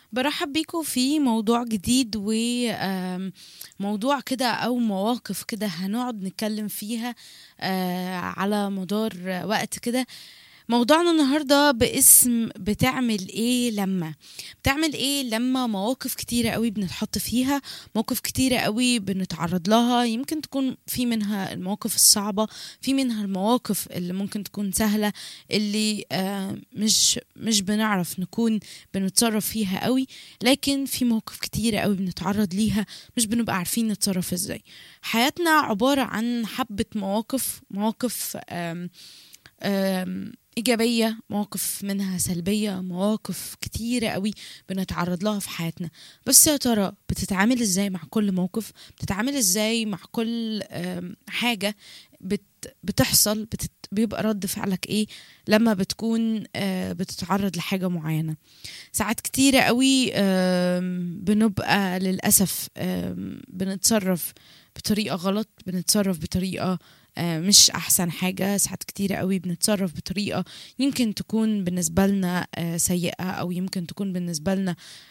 برحب بيكم في موضوع جديد وموضوع كده أو مواقف كده هنقعد نتكلم فيها آه، على مدار وقت كده موضوعنا النهاردة باسم بتعمل ايه لما بتعمل ايه لما مواقف كتيرة قوي بنتحط فيها مواقف كتيرة قوي بنتعرض لها يمكن تكون في منها المواقف الصعبة في منها المواقف اللي ممكن تكون سهلة اللي آه، مش مش بنعرف نكون بنتصرف فيها قوي لكن في مواقف كتيرة قوي بنتعرض ليها مش بنبقى عارفين نتصرف ازاي حياتنا عبارة عن حبة مواقف مواقف آم آم إيجابية مواقف منها سلبية مواقف كتيرة قوي بنتعرض لها في حياتنا بس يا ترى بتتعامل ازاي مع كل موقف بتتعامل ازاي مع كل آم، حاجة بت بتحصل بتت بيبقى رد فعلك ايه لما بتكون آه، بتتعرض لحاجة معينة ساعات كتيرة قوي آم، بنبقى للأسف آم، بنتصرف بطريقة غلط بنتصرف بطريقة آه، مش أحسن حاجة ساعات كتيرة قوي بنتصرف بطريقة يمكن تكون بالنسبة لنا آه، سيئة أو يمكن تكون بالنسبة لنا